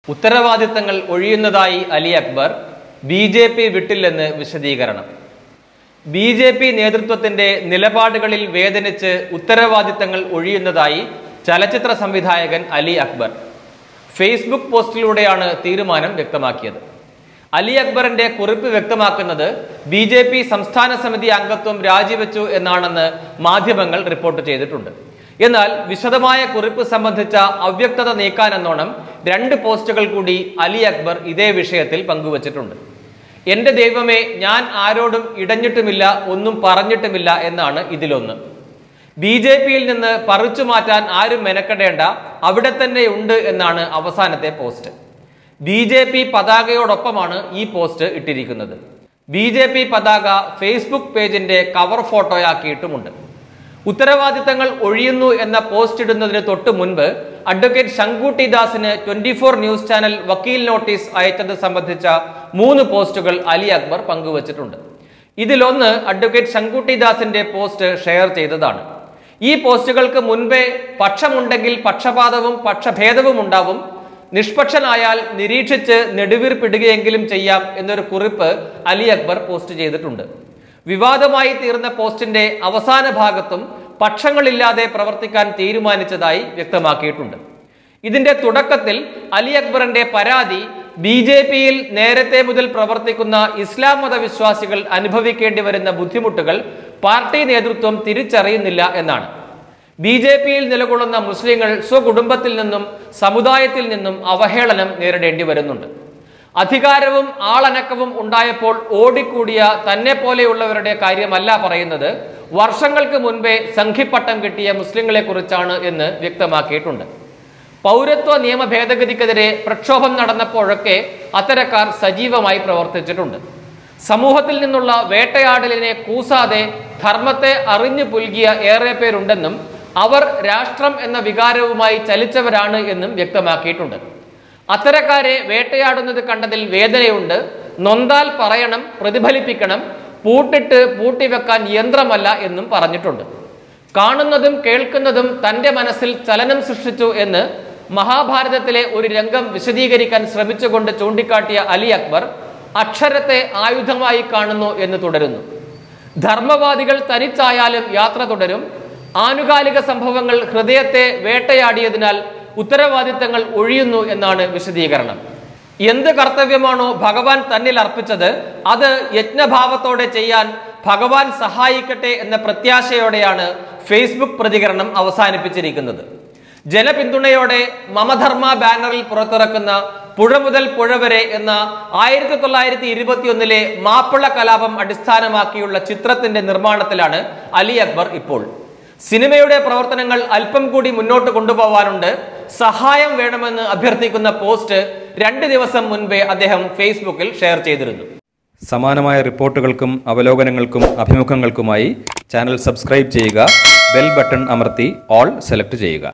ഉത്തരവാദിത്തങ്ങൾ ഒഴിയുന്നതായി Ali Akbar B J P വിട്ടില്ലെന്ന് വിശദീകരണം ബി ജെ പി നേതൃത്വത്തിന്റെ നിലപാടുകളിൽ വേദനിച്ച് ഉത്തരവാദിത്തങ്ങൾ ഒഴിയുന്നതായി ചലച്ചിത്ര സംവിധായകൻ അലി അക്ബർ ഫേസ്ബുക്ക് പോസ്റ്റിലൂടെയാണ് തീരുമാനം വ്യക്തമാക്കിയത് അലി അക്ബറിന്റെ കുറിപ്പ് വ്യക്തമാക്കുന്നത് ബി ജെ പി സംസ്ഥാന സമിതി അംഗത്വം രാജിവെച്ചു എന്നാണെന്ന് മാധ്യമങ്ങൾ റിപ്പോർട്ട് ചെയ്തിട്ടുണ്ട് എന്നാൽ വിശദമായ കുറിപ്പ് സംബന്ധിച്ച അവ്യക്തത നീക്കാനെന്നോണം രണ്ട് പോസ്റ്റുകൾ കൂടി അലി അക്ബർ ഇതേ വിഷയത്തിൽ പങ്കുവച്ചിട്ടുണ്ട് എന്റെ ദൈവമേ ഞാൻ ആരോടും ഇടഞ്ഞിട്ടുമില്ല ഒന്നും പറഞ്ഞിട്ടുമില്ല എന്നാണ് ഇതിലൊന്ന് ബി ജെ പിയിൽ നിന്ന് പറിച്ചു മാറ്റാൻ ആരും മെനക്കെടേണ്ട അവിടെ തന്നെ ഉണ്ട് എന്നാണ് അവസാനത്തെ പോസ്റ്റ് ബി ജെ പി പതാകയോടൊപ്പമാണ് ഈ പോസ്റ്റ് ഇട്ടിരിക്കുന്നത് ബി ജെ പി പതാക ഫേസ്ബുക്ക് പേജിന്റെ കവർ ഫോട്ടോയാക്കിയിട്ടുമുണ്ട് ഉത്തരവാദിത്തങ്ങൾ ഒഴിയുന്നു എന്ന പോസ്റ്റ് ഇടുന്നതിന് തൊട്ട് മുൻപ് അഡ്വക്കേറ്റ് ശങ്കുട്ടി ദാസിന് ട്വന്റി ഫോർ ന്യൂസ് ചാനൽ വക്കീൽ നോട്ടീസ് അയച്ചത് സംബന്ധിച്ച മൂന്ന് പോസ്റ്റുകൾ അലി അക്ബർ പങ്കുവച്ചിട്ടുണ്ട് ഇതിലൊന്ന് അഡ്വക്കേറ്റ് ശങ്കുട്ടി ദാസിന്റെ പോസ്റ്റ് ഷെയർ ചെയ്തതാണ് ഈ പോസ്റ്റുകൾക്ക് മുൻപേ പക്ഷമുണ്ടെങ്കിൽ പക്ഷപാതവും പക്ഷഭേദവും ഉണ്ടാവും നിഷ്പക്ഷനായാൽ നിരീക്ഷിച്ച് നെടുവീർപ്പിടുകയെങ്കിലും ചെയ്യാം എന്നൊരു കുറിപ്പ് അലി അക്ബർ പോസ്റ്റ് ചെയ്തിട്ടുണ്ട് വിവാദമായി തീർന്ന പോസ്റ്റിന്റെ അവസാന ഭാഗത്തും പക്ഷങ്ങളില്ലാതെ പ്രവർത്തിക്കാൻ തീരുമാനിച്ചതായി വ്യക്തമാക്കിയിട്ടുണ്ട് ഇതിന്റെ തുടക്കത്തിൽ അലി അക്ബറിന്റെ പരാതി ബി ജെ പിയിൽ നേരത്തെ മുതൽ പ്രവർത്തിക്കുന്ന ഇസ്ലാം മത വിശ്വാസികൾ അനുഭവിക്കേണ്ടി വരുന്ന ബുദ്ധിമുട്ടുകൾ പാർട്ടി നേതൃത്വം തിരിച്ചറിയുന്നില്ല എന്നാണ് ബി ജെ പിയിൽ നിലകൊള്ളുന്ന മുസ്ലിങ്ങൾ സ്വകുടുംബത്തിൽ നിന്നും സമുദായത്തിൽ നിന്നും അവഹേളനം നേരിടേണ്ടി വരുന്നുണ്ട് അധികാരവും ആളനക്കവും ഉണ്ടായപ്പോൾ ഓടിക്കൂടിയ തന്നെ പോലെയുള്ളവരുടെ കാര്യമല്ല പറയുന്നത് വർഷങ്ങൾക്ക് മുൻപേ സംഘിപ്പട്ടം കിട്ടിയ മുസ്ലിങ്ങളെ കുറിച്ചാണ് എന്ന് വ്യക്തമാക്കിയിട്ടുണ്ട് പൗരത്വ നിയമ ഭേദഗതിക്കെതിരെ പ്രക്ഷോഭം നടന്നപ്പോഴൊക്കെ അത്തരക്കാർ സജീവമായി പ്രവർത്തിച്ചിട്ടുണ്ട് സമൂഹത്തിൽ നിന്നുള്ള വേട്ടയാടലിനെ കൂസാതെ ധർമ്മത്തെ അറിഞ്ഞു പുൽകിയ ഏറെ പേരുണ്ടെന്നും അവർ രാഷ്ട്രം എന്ന വികാരവുമായി ചലിച്ചവരാണ് എന്നും വ്യക്തമാക്കിയിട്ടുണ്ട് അത്തരക്കാരെ വേട്ടയാടുന്നത് കണ്ടതിൽ വേദനയുണ്ട് നൊന്താൽ പറയണം പ്രതിഫലിപ്പിക്കണം പൂട്ടിട്ട് പൂട്ടിവെക്കാൻ യന്ത്രമല്ല എന്നും പറഞ്ഞിട്ടുണ്ട് കാണുന്നതും കേൾക്കുന്നതും തന്റെ മനസ്സിൽ ചലനം സൃഷ്ടിച്ചു എന്ന് മഹാഭാരതത്തിലെ ഒരു രംഗം വിശദീകരിക്കാൻ ശ്രമിച്ചുകൊണ്ട് ചൂണ്ടിക്കാട്ടിയ അലി അക്ബർ അക്ഷരത്തെ ആയുധമായി കാണുന്നു എന്ന് തുടരുന്നു ധർമ്മവാദികൾ തനിച്ചായാലും യാത്ര തുടരും ആനുകാലിക സംഭവങ്ങൾ ഹൃദയത്തെ വേട്ടയാടിയതിനാൽ ഉത്തരവാദിത്തങ്ങൾ ഒഴിയുന്നു എന്നാണ് വിശദീകരണം എന്ത് കർത്തവ്യമാണോ ഭഗവാൻ തന്നിൽ അർപ്പിച്ചത് അത് യജ്ഞഭാവത്തോടെ ചെയ്യാൻ ഭഗവാൻ സഹായിക്കട്ടെ എന്ന പ്രത്യാശയോടെയാണ് ഫേസ്ബുക്ക് പ്രതികരണം അവസാനിപ്പിച്ചിരിക്കുന്നത് ജനപിന്തുണയോടെ മമധർമ്മ ബാനറിൽ പുറത്തിറക്കുന്ന പുഴ മുതൽ പുഴ വരെ എന്ന ആയിരത്തി തൊള്ളായിരത്തി ഇരുപത്തിയൊന്നിലെ മാപ്പിള കലാപം അടിസ്ഥാനമാക്കിയുള്ള ചിത്രത്തിന്റെ നിർമ്മാണത്തിലാണ് അലി അക്ബർ ഇപ്പോൾ സിനിമയുടെ പ്രവർത്തനങ്ങൾ അല്പം കൂടി മുന്നോട്ട് കൊണ്ടുപോകാനുണ്ട് സഹായം വേണമെന്ന് അഭ്യർത്ഥിക്കുന്ന പോസ്റ്റ് രണ്ട് ദിവസം മുൻപേ അദ്ദേഹം ഫേസ്ബുക്കിൽ ഷെയർ ചെയ്തിരുന്നു സമാനമായ റിപ്പോർട്ടുകൾക്കും അവലോകനങ്ങൾക്കും അഭിമുഖങ്ങൾക്കുമായി ചാനൽ സബ്സ്ക്രൈബ് ചെയ്യുക ബെൽ ബട്ടൺ അമർത്തി ഓൾ സെലക്ട് ചെയ്യുക